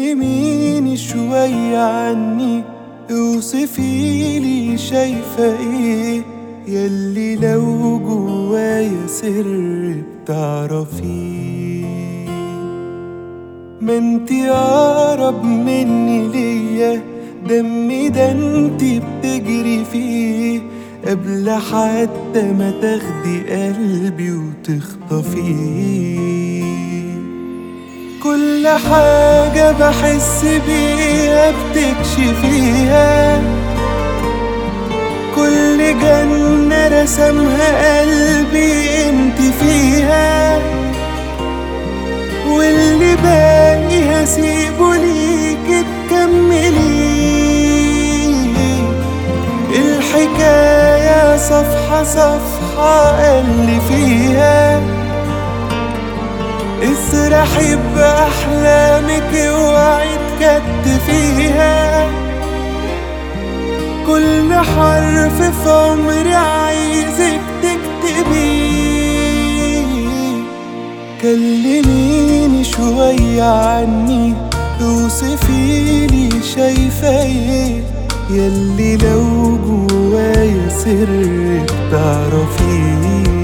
كلميني شوية عني اوصفي لي شايفة ايه يلي لو جوايا سر بتعرفيه ما انتي اقرب مني ليا دمي ده انتي بتجري فيه قبل حتى ما تاخدي قلبي وتخطفيه كل حاجة بحس بيها بتكشفيها كل جنة رسمها قلبي انت فيها واللي باقي هسيبه ليك تكمليه الحكاية صفحة صفحة اللي فيها اسرحي بأحلامك اوعي تكتفيها كل حرف في عمري عايزك تكتبيه كلميني شوية عني اوصفي لي شايفة ايه يلي لو جوايا سر تعرفيه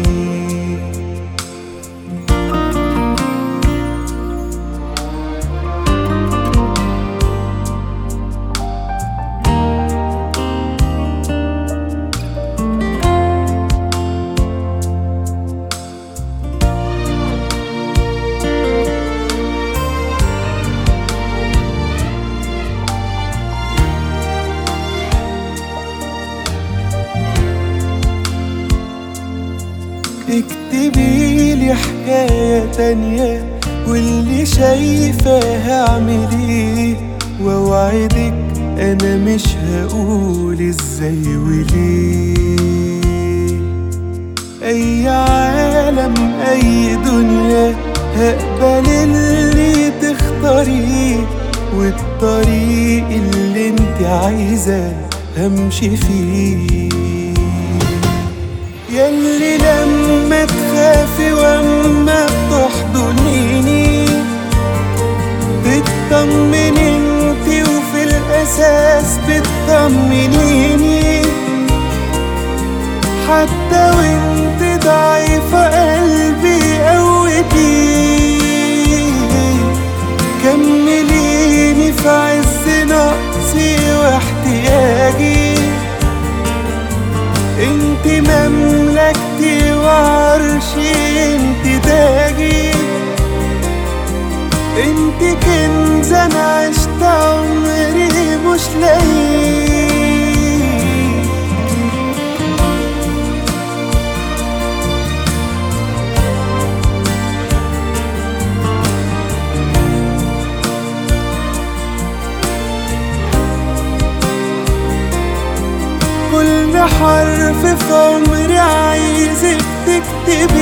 اكتبي لي حكاية تانية واللي شايفة هعمل ايه واوعدك انا مش هقول ازاي وليه اي عالم اي دنيا هقبل اللي تختاريه والطريق اللي انت عايزة همشي فيه ياللي لما تخافي واما بتحضنيني بتطمن انتي وفي الاساس بتطمنيني حتى وانت ضعيفة قلبي قوتي كمليني في عز نقصي واحتياجي انت مملكتي وعرشي انت تاجي انت كنز انا عشت عمري مش لاقيه كل حرف في عمري عايزك تكتبي